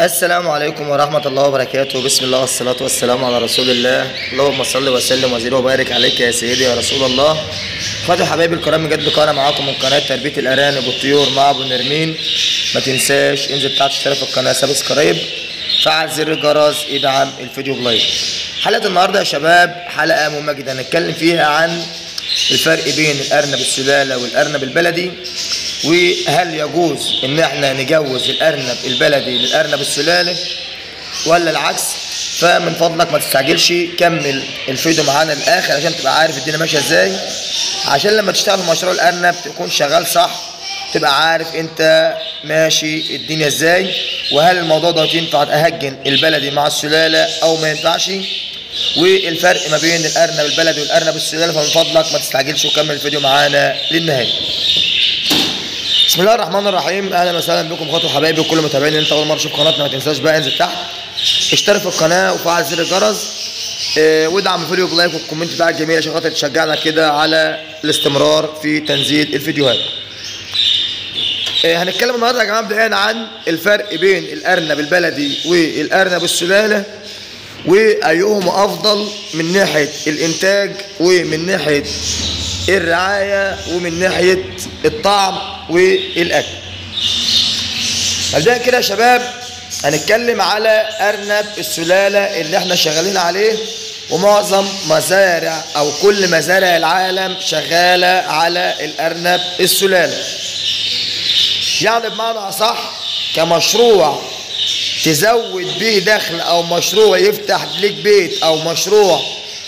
السلام عليكم ورحمة الله وبركاته بسم الله والصلاة والسلام على رسول الله اللهم صل وسلم وزيد وبارك عليك يا سيدي يا رسول الله اخواتي وحبايبي الكرام من جد قناة معاكم من قناة تربية الأرانب والطيور مع أبو نرمين ما تنساش انزل تحت اشترك في القناة سبسكرايب فعل زر الجرس ادعم الفيديو بلايك حلقة النهاردة يا شباب حلقة مهمة جدا هنتكلم فيها عن الفرق بين الأرنب السلالة والأرنب البلدي وهل يجوز ان احنا نجوز الارنب البلدي للارنب السلالي ولا العكس فمن فضلك ما تستعجلش كمل الفيديو معانا للاخر عشان تبقى عارف الدنيا ماشيه ازاي عشان لما تشتغل في مشروع الارنب تكون شغال صح تبقى عارف انت ماشي الدنيا ازاي وهل الموضوع ده ينفع اهجن البلدي مع السلاله او ما ينفعش والفرق ما بين الارنب البلدي والارنب السلاله فمن فضلك ما تستعجلش وكمل الفيديو معانا للنهايه بسم الله الرحمن الرحيم اهلا وسهلا بكم اخواتي وحبايبي وكل متابعين انت اول مره تشوف قناتنا ما تنساش بقى انزل تحت اشترك في القناه وفعل زر الجرس اه وادعم الفيديو بلايك والكومنت بتاعك جميل عشان خاطر تشجعنا كده على الاستمرار في تنزيل الفيديوهات اه هنتكلم النهارده يا جماعه مبدئيا عن الفرق بين الارنب البلدي والارنب السلاله وايهما افضل من ناحيه الانتاج ومن ناحيه الرعايه ومن ناحيه الطعم والاكل مبدئيا كده يا شباب هنتكلم على ارنب السلاله اللي احنا شغالين عليه ومعظم مزارع او كل مزارع العالم شغاله على الارنب السلاله يعني بمعنى اصح كمشروع تزود به دخل او مشروع يفتح لك بيت او مشروع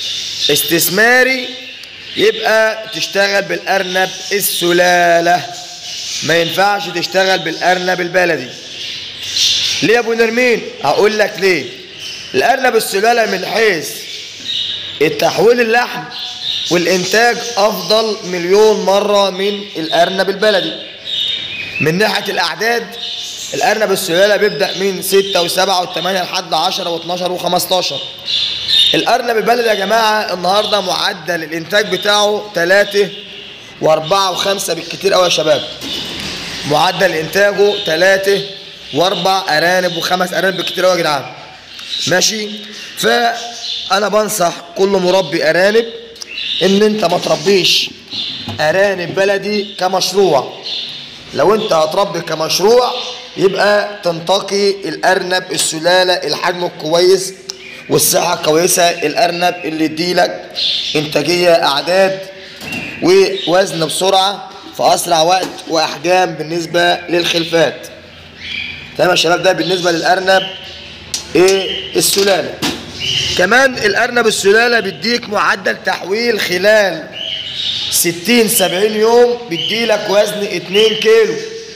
استثماري يبقى تشتغل بالارنب السلاله ما ينفعش تشتغل بالارنب البلدي ليه يا ابو نرمين هقول لك ليه الارنب السلاله من حيث التحويل اللحم والانتاج افضل مليون مره من الارنب البلدي من ناحيه الاعداد الارنب السلاله بيبدا من 6 و7 و8 لحد 10 و12 و15 الارنب البلدي يا جماعه النهارده معدل الانتاج بتاعه 3 و4 و5 بالكتير قوي يا شباب معدل انتاجه 3 و4 ارانب وخمس ارانب بالكتير قوي يا جدعان ماشي فانا بنصح كل مربي ارانب ان انت ما تربيش ارانب بلدي كمشروع لو انت هتربي كمشروع يبقى تنتقي الارنب السلاله الحجم الكويس والصحه كويسه الارنب اللي يديلك انتاجيه اعداد ووزن بسرعه في اسرع وقت واحجام بالنسبه للخلفات تمام يا شباب ده بالنسبه للارنب ايه السلاله كمان الارنب السلاله بيديك معدل تحويل خلال 60 70 يوم بيديلك وزن 2 كيلو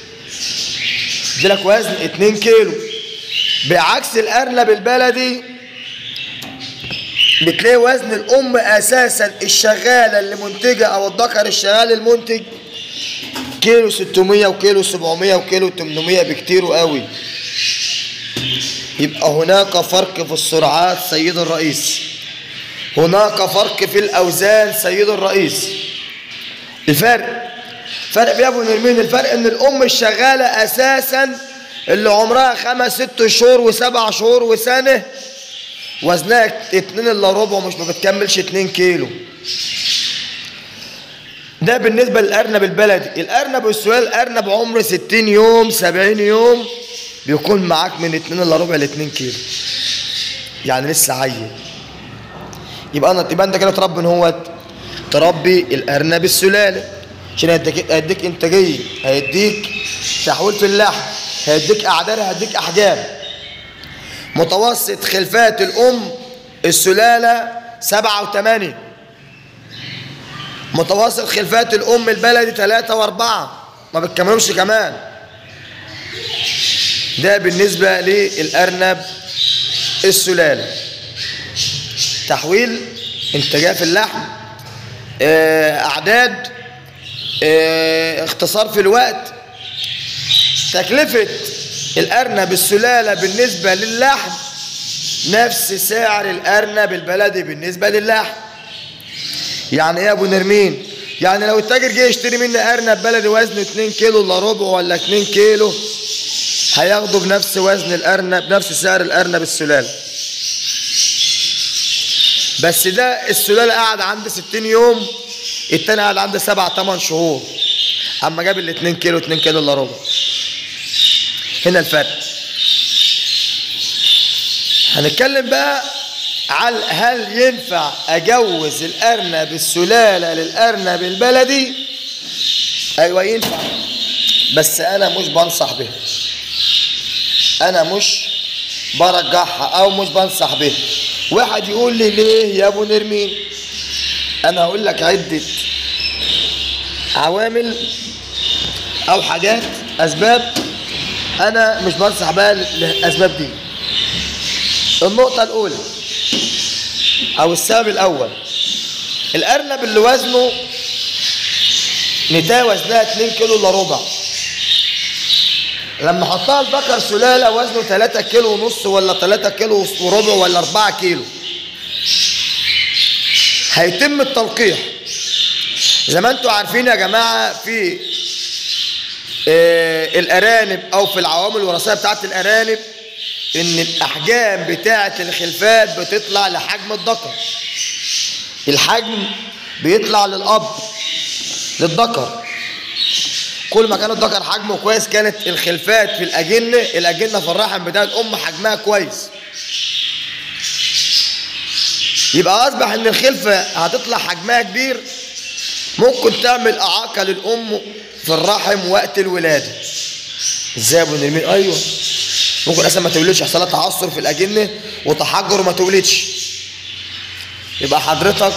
بيديلك وزن 2 كيلو بعكس الارنب البلدي بتلاقي وزن الام اساسا الشغاله اللي منتجه او الذكر الشغال المنتج كيلو 600 وكيلو 700 وكيلو 800 بكتير قوي يبقى هناك فرق في السرعات سيد الرئيس هناك فرق في الاوزان سيد الرئيس الفرق فرق يا ابو نرمين الفرق ان الام الشغاله اساسا اللي عمرها خمس ست شهور وسبع شهور وسنه وزنها اتنين الا ربع ومش ما بتكملش اتنين كيلو ده بالنسبة للأرنب البلدي الأرنب السؤال أرنب عمر ستين يوم سبعين يوم بيكون معاك من اتنين الا ربع لاتنين كيلو يعني لسه عيل يبقى أنا يبقى أنت كده تربي إن هو تربي الأرنب السلالة عشان هيديك هيديك إنتاجية هيديك تحويل في اللحم هيديك أعداد هيديك أحجام متوسط خلفات الأم السلالة سبعة وثمانية متوسط خلفات الأم البلدي ثلاثة وأربعة ما بتكملهمش كمان ده بالنسبة للأرنب السلالة تحويل انتاجية في اللحم أعداد اختصار في الوقت تكلفة الأرنب السلالة بالنسبة للحم نفس سعر الأرنب البلدي بالنسبة للحم يعني ايه يا ابو نرمين يعني لو التاجر جه يشتري مني ارنب بلدي وزنه 2 كيلو الا ربع ولا 2 كيلو هياخدوا بنفس وزن الارنب بنفس سعر الارنب السلاله بس ده السلاله قاعد عند 60 يوم التاني قاعد عند 7 8 شهور اما جاب ال 2 كيلو 2 كيلو الا ربع هنا الفرق هنتكلم بقى على هل ينفع اجوز الارنب السلاله للارنب البلدي ايوه ينفع بس انا مش بنصح بها انا مش برجحها او مش بنصح بها واحد يقول لي ليه يا ابو نرمين انا هقول لك عده عوامل او حاجات اسباب انا مش بنصح بها للاسباب دي النقطه الاولى او السبب الاول الارنب اللي وزنه نتاية وزنها 2 كيلو الا ربع لما احطها البقر سلاله وزنه 3 كيلو ونص ولا 3 كيلو وربع ولا 4 كيلو هيتم التلقيح زي ما انتم عارفين يا جماعه في آه الارانب او في العوامل الوراثيه بتاعت الارانب ان الاحجام بتاعه الخلفات بتطلع لحجم الذكر الحجم بيطلع للاب للذكر كل ما كان الذكر حجمه كويس كانت الخلفات في الاجنه الاجنه في الرحم بتاع الام حجمها كويس يبقى اصبح ان الخلفه هتطلع حجمها كبير ممكن تعمل اعاقه للام في الرحم وقت الولاده ازاي يا ابو نرمين ايوه ممكن اصلا ما تولدش يحصل لها تعثر في الاجنه وتحجر وما تولدش يبقى حضرتك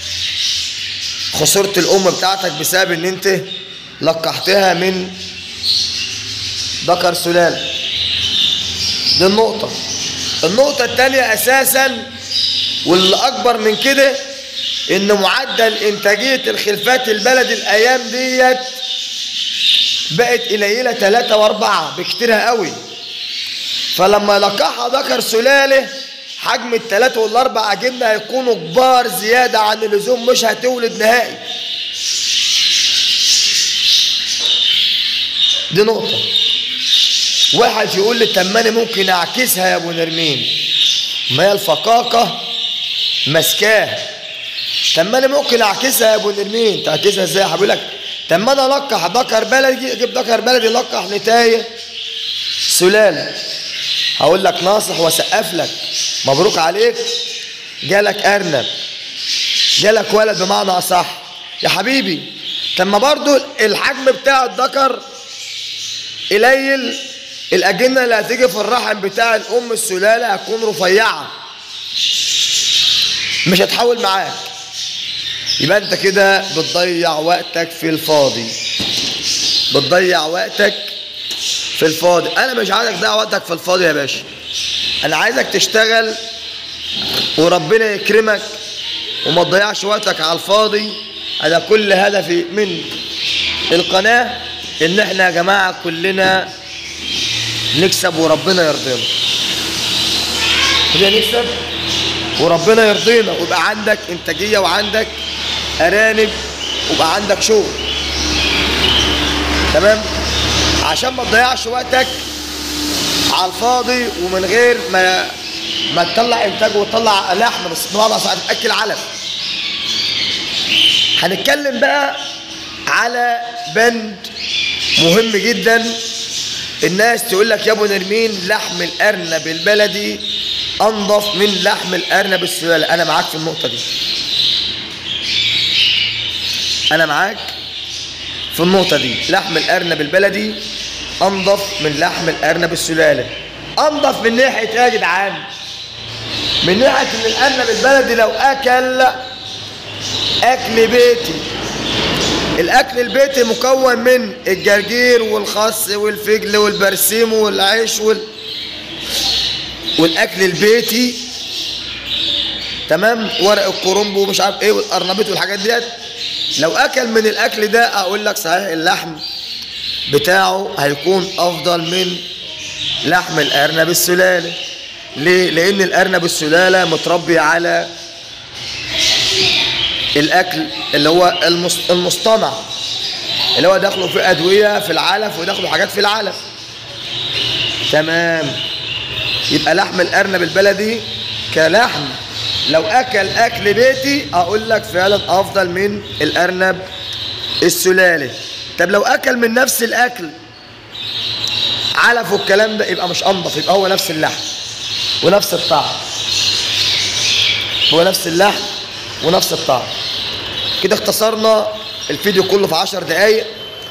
خسرت الام بتاعتك بسبب ان انت لقحتها من ذكر سلاله دي النقطه النقطه الثانيه اساسا واللي اكبر من كده ان معدل انتاجيه الخلفات البلد الايام ديت بقت قليله ثلاثة واربعة بكتيرها قوي فلما يلقحها ذكر سلاله حجم الثلاثة والاربع اجنه هيكونوا كبار زياده عن اللزوم مش هتولد نهائي دي نقطة واحد يقول لي طب ما انا ممكن اعكسها يا ابو نرمين ما هي الفقاقة ماسكاها طب ما انا ممكن اعكسها يا ابو نرمين تعكسها ازاي يا حبيبي لك طب ما انا القح ذكر بلدي اجيب ذكر بلدي لقح نتايه سلاله هقول لك ناصح واسقف لك مبروك عليك جالك ارنب جالك ولد بمعنى اصح يا حبيبي طب ما برضه الحجم بتاع الذكر قليل الاجنه اللي هتيجي في الرحم بتاع الام السلاله هتكون رفيعه مش هتحول معاك يبقى انت كده بتضيع وقتك في الفاضي بتضيع وقتك في الفاضي انا مش عايزك تضيع وقتك في الفاضي يا باشا انا عايزك تشتغل وربنا يكرمك وما تضيعش وقتك على الفاضي هذا كل هدفي من القناه ان احنا يا جماعه كلنا نكسب وربنا يرضينا كلنا نكسب وربنا يرضينا ويبقى عندك انتاجيه وعندك ارانب ويبقى عندك شغل تمام عشان ما تضيعش وقتك على الفاضي ومن غير ما ما تطلع انتاج وتطلع لحم بس بمعنى اصح تاكل علف هنتكلم بقى على بند مهم جدا الناس تقول لك يا ابو نرمين لحم الارنب البلدي انضف من لحم الارنب السلاله انا معاك في النقطه دي انا معاك في النقطه دي لحم الارنب البلدي انضف من لحم الارنب السلاله انضف من ناحيه ايه يا جدعان من ناحيه ان الارنب البلدي لو اكل اكل بيتي الاكل البيتي مكون من الجرجير والخس والفجل والبرسيم والعيش وال... والاكل البيتي تمام ورق الكرنب ومش عارف ايه والقرنبيط والحاجات ديت لو اكل من الاكل ده اقول لك صحيح اللحم بتاعه هيكون افضل من لحم الارنب السلاله ليه لان الارنب السلاله متربي على الاكل اللي هو المص- المصطنع اللي هو داخله فيه ادويه في العلف وداخله حاجات في العلف تمام يبقى لحم الارنب البلدي كلحم لو اكل اكل بيتي اقول لك فعلا افضل من الارنب السلالي طب لو اكل من نفس الاكل علف والكلام ده يبقى مش انضف يبقى هو نفس اللحم ونفس الطعم هو نفس اللحم ونفس الطعم كده اختصرنا الفيديو كله في عشر دقايق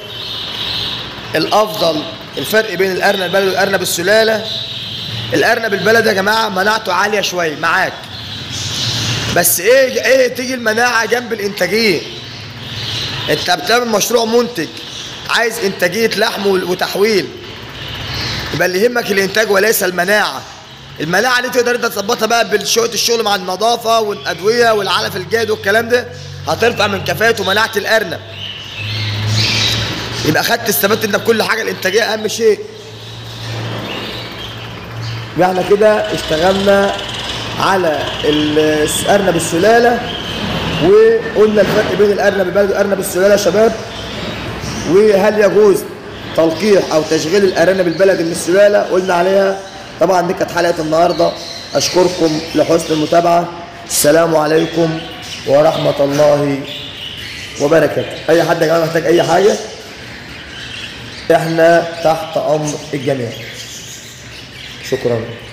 الافضل الفرق بين الارنب البلدي والارنب السلاله الارنب البلدي يا جماعه مناعته عاليه شويه معاك بس ايه ايه تيجي المناعه جنب الانتاجيه انت بتعمل مشروع منتج عايز انتاجيه لحم وتحويل يبقى اللي يهمك الانتاج وليس المناعه المناعه دي تقدر انت تظبطها بقى بالشوط الشغل مع النظافه والادويه والعلف الجاد والكلام ده هترفع من كفاءه ومناعه الارنب يبقى خدت استفدت انت بكل حاجه الانتاجيه اهم شيء يبقى احنا كده اشتغلنا على الارنب السلاله وقلنا الفرق بين الارنب البلدي والارنب السلاله يا شباب وهل يجوز تلقيح او تشغيل الارانب البلدي من السلاله قلنا عليها طبعا دي كانت حلقه النهارده اشكركم لحسن المتابعه السلام عليكم ورحمه الله وبركاته اي حد يا جماعه محتاج اي حاجه احنا تحت امر الجميع شكرا